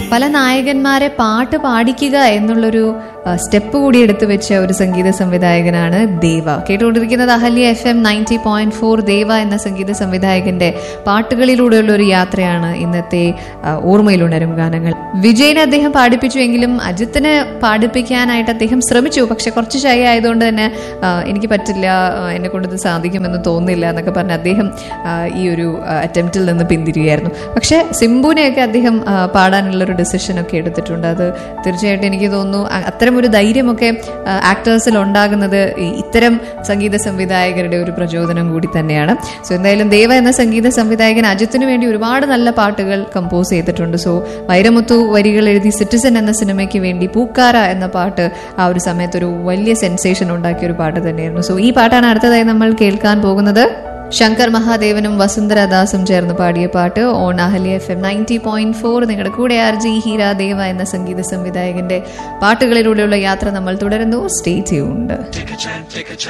പല നായകന്മാരെ പാട്ട് പാടിക്കുക എന്നുള്ളൊരു സ്റ്റെപ്പ് കൂടി എടുത്തു വെച്ച ഒരു സംഗീത സംവിധായകനാണ് ദേവ കേട്ടുകൊണ്ടിരിക്കുന്നത് Ahalya F M ninety point four Deva എന്ന സംഗീത സംവിധായകന്റെ പാട്ടുകളിലൂടെയുള്ള ഒരു യാത്രയാണ് ഇന്നത്തെ ആ, ഓർമ്മയിലുണരും ഗാനങ്ങൾ വിജയനെ അദ്ദേഹം പാടിപ്പിച്ചുവെങ്കിലും അജിത്തിനെ പാടിപ്പിക്കാനായിട്ട് അദ്ദേഹം ശ്രമിച്ചു പക്ഷെ കുറച്ച് ഷൈ ആയതുകൊണ്ട് തന്നെ ആ, എനിക്ക് പറ്റില്ല ആ, എന്നെ കൊണ്ട് ഇത് സാധിക്കുമെന്ന് തോന്നുന്നില്ല എന്നൊക്കെ പറഞ്ഞ് അദ്ദേഹം ആ, ഈ ഒരു അറ്റംപ്റ്റിൽ നിന്ന് പിന്തിരികയായിരുന്നു പക്ഷെ സിംബുവിനെയൊക്കെ അദ്ദേഹം ആ, പാടാനുള്ള ഒരു ഡിസിഷൻ ഒക്കെ എടുത്തിട്ടുണ്ട് അത് തീർച്ചയായിട്ടും എനിക്ക് തോന്നുന്നു അ- അത്തരം ഒരു ധൈര്യമൊക്കെ ആക്ടേഴ്സിൽ ഉണ്ടാകുന്നത് ഈ ഇത്തരം സംഗീത സംവിധായകരുടെ ഒരു പ്രചോദനം കൂടി തന്നെയാണ് സോ എന്തായാലും ദേവ എന്ന സംഗീത സംവിധായകൻ അജിത്തിന് വേണ്ടി ഒരുപാട് നല്ല പാട്ടുകൾ കമ്പോസ് ചെയ്തിട്ടുണ്ട് സോ വൈരമുത്തു വരികൾ എഴുതി സിറ്റിസൺ എന്ന സിനിമയ്ക്ക് വേണ്ടി പൂക്കാര എന്ന പാട്ട് ആ ഒരു സമയത്ത് ഒരു വലിയ സെൻസേഷൻ ഉണ്ടാക്കിയ ഒരു പാട്ട് തന്നെയായിരുന്നു സോ ഈ പാട്ടാണ് അടുത്തതായി നമ്മൾ കേൾക്കാൻ പോകുന്നത് ശങ്കർ മഹാദേവനും വസുന്ധരദാസും ചേർന്ന് പാടിയ പാട്ട് on Ahalya F M ninety point four നിങ്ങളുടെ കൂടെ ആർ ജി ഹീര ദേവ എന്ന സംഗീത സംവിധായകന്റെ പാട്ടുകളിലൂടെയുള്ള യാത്ര നമ്മൾ തുടരുന്നു സ്റ്റേ ട്യൂൺഡ്